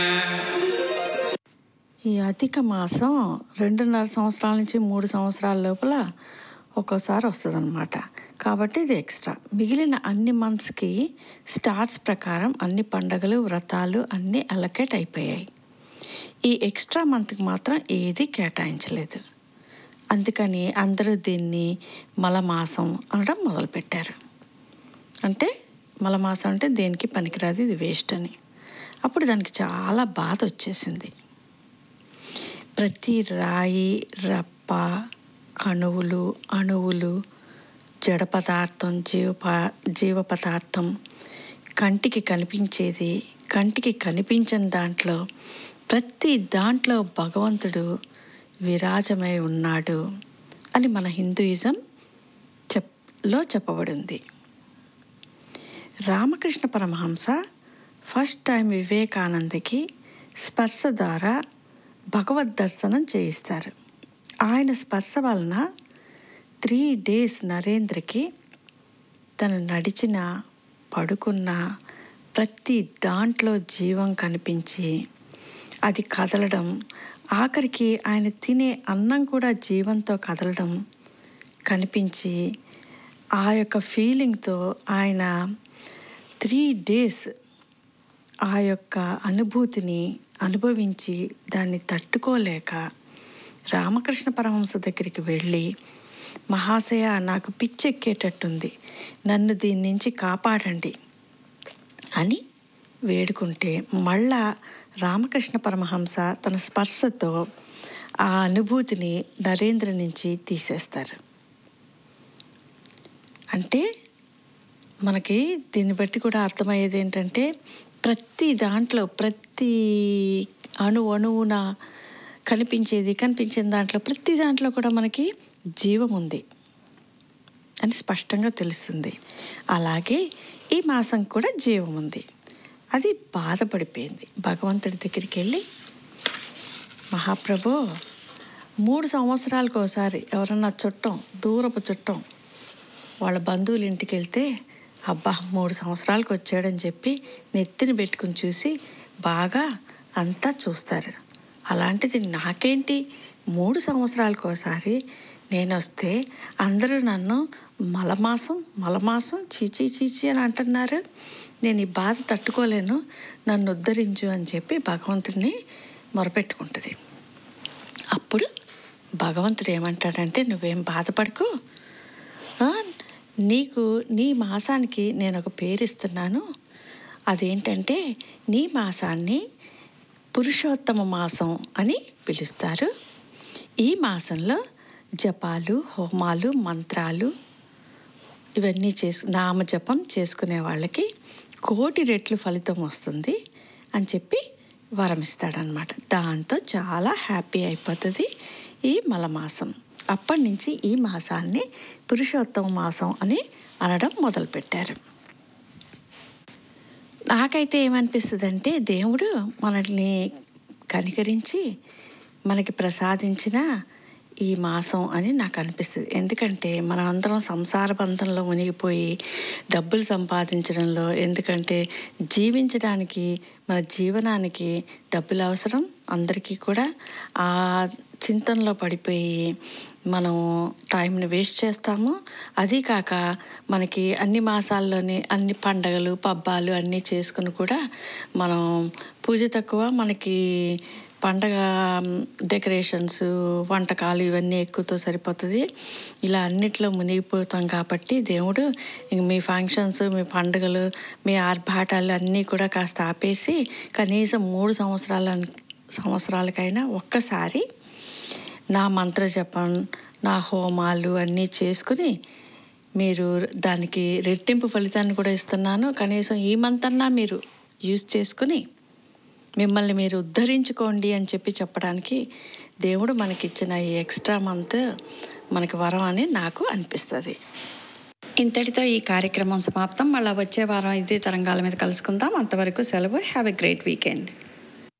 ఈ అధిక మాసం రెండున్నర సంవత్సరాల నుంచి మూడు సంవత్సరాల లోపల ఒక్కోసారి వస్తుందన్నమాట కాబట్టి ఇది ఎక్స్ట్రా మిగిలిన అన్ని మంత్స్కి స్టార్స్ ప్రకారం అన్ని పండగలు వ్రతాలు అన్నీ అలకేట్ అయిపోయాయి ఈ ఎక్స్ట్రా మంత్కి మాత్రం ఏది కేటాయించలేదు అందుకని అందరూ దీన్ని మలమాసం అనడం మొదలుపెట్టారు అంటే మలమాసం అంటే దేనికి పనికిరాదు ఇది వేస్ట్ అని అప్పుడు దానికి చాలా బాధ వచ్చేసింది ప్రతి రాయి రప్ప కణువులు అణువులు జడ పదార్థం జీవ ప- జీవ పదార్థం కంటికి కనిపించేది కంటికి కనిపించని దాంట్లో ప్రతి దాంట్లో భగవంతుడు విరాజమై ఉన్నాడు అని మన హిందూయిజం చెప్ లో చెప్పబడింది రామకృష్ణ పరమహంస ఫస్ట్ టైం వివేకానందకి స్పర్శ ద్వారా భగవద్ దర్శనం చేయిస్తారు ఆయన స్పర్శ వలన త్రీ డేస్ నరేంద్రకి తను నడిచిన పడుకున్న ప్రతి దాంట్లో జీవం కనిపించి అది కదలడం ఆఖరికి ఆయన తినే అన్నం కూడా జీవంతో కదలడం కనిపించి ఆ యొక్క ఫీలింగ్తో ఆయన త్రీ డేస్ ఆ యొక్క అనుభూతిని అనుభవించి దాన్ని తట్టుకోలేక రామకృష్ణ పరమహంస దగ్గరికి వెళ్ళి మహాశయ నాకు పిచ్చెక్కేటట్టుంది నన్ను దీని నుంచి కాపాడండి అని వేడుకుంటే మళ్ళా రామకృష్ణ పరమహంస తన స్పర్శతో ఆ అనుభూతిని నరేంద్ర నుంచి తీసేస్తారు అంటే మనకి దీన్ని బట్టి కూడా అర్థమయ్యేది ఏంటంటే ప్రతి దాంట్లో ప్రతి అణు అణువున కనిపించేది కనిపించిన దాంట్లో ప్రతి దాంట్లో కూడా మనకి జీవం ఉంది అని స్పష్టంగా తెలుస్తుంది అలాగే ఈ మాసం కూడా జీవం ఉంది అది బాధపడిపోయింది భగవంతుడి దగ్గరికి వెళ్ళి మహాప్రభు మూడు సంవత్సరాలకు ఒకసారి ఎవరన్నా చుట్టం దూరపు చుట్టం వాళ్ళ బంధువుల ఇంటికి వెళ్తే అబ్బా మూడు సంవత్సరాలకు వచ్చాడని చెప్పి నెత్తిని పెట్టుకుని చూసి బాగా అంతా చూస్తారు అలాంటిది నాకేంటి మూడు సంవత్సరాలకు ఒకసారి నేను వస్తే అందరూ నన్ను మలమాసం మలమాసం చీచీ చీచీ అని అంటున్నారు నేను ఈ బాధ తట్టుకోలేను నన్ను ఉద్ధరించు అని చెప్పి భగవంతుడిని మొరపెట్టుకుంటుంది అప్పుడు భగవంతుడు ఏమంటాడంటే నువ్వేం బాధపడకు ఆ, నీకు నీ మాసానికి నేను ఒక పేరు ఇస్తున్నాను అదేంటంటే నీ మాసాన్ని పురుషోత్తమ మాసం అని పిలుస్తారు ఈ మాసంలో జపాలు హోమాలు మంత్రాలు ఇవన్నీ చేసు నామజపం చేసుకునే వాళ్ళకి కోటి రెట్లు ఫలితం వస్తుంది అని చెప్పి వరం ఇస్తాడనమాట దాంతో చాలా హ్యాపీ అయిపోతుంది ఈ మలమాసం అప్పటి నుంచి ఈ మాసాన్ని పురుషోత్తమ మాసం అని అనడం మొదలుపెట్టారు నాకైతే ఏమనిపిస్తుంది అంటే దేవుడు మనల్ని కనికరించి మనకి ప్రసాదించిన ఈ మాసం అని నాకు అనిపిస్తుంది ఎందుకంటే మనం అందరం సంసార బంధంలో మునిగిపోయి డబ్బులు సంపాదించడంలో ఎందుకంటే జీవించడానికి మన జీవనానికి డబ్బులు అవసరం అందరికీ కూడా ఆ చింతనలో పడిపోయి మనం టైంని వేస్ట్ చేస్తాము అది కాక మనకి అన్ని మాసాల్లోని అన్ని పండగలు పబ్బాలు అన్నీ చేసుకుని కూడా మనం పూజ తక్కువ మనకి పండగ డెకరేషన్స్ వంటకాలు ఇవన్నీ ఎక్కువతో సరిపోతుంది ఇలా అన్నిట్లో మునిగిపోతాం కాబట్టి దేవుడు ఇంక మీ ఫంక్షన్స్ మీ పండుగలు మీ ఆర్భాటాలు అన్నీ కూడా కాస్త ఆపేసి కనీసం మూడు సంవత్సరాల సంవత్సరాలకైనా ఒక్కసారి నా మంత్ర జపం నా హోమాలు అన్నీ చేసుకుని మీరు దానికి రెట్టింపు ఫలితాన్ని కూడా ఇస్తున్నాను కనీసం ఈ మంత్ అన్నా మీరు యూజ్ చేసుకుని మిమ్మల్ని మీరు ఉద్ధరించుకోండి అని చెప్పి చెప్పడానికి దేవుడు మనకిచ్చిన ఈ ఎక్స్ట్రా మంత్ మనకి వరం అని నాకు అనిపిస్తుంది ఇంతటితో ఈ కార్యక్రమం సమాప్తం మళ్ళీ వచ్చే వారం ఇదే తరంగాల మీద కలుసుకుందాం అంతవరకు సెలవు హ్యావ్ ఎ గ్రేట్ వీకెండ్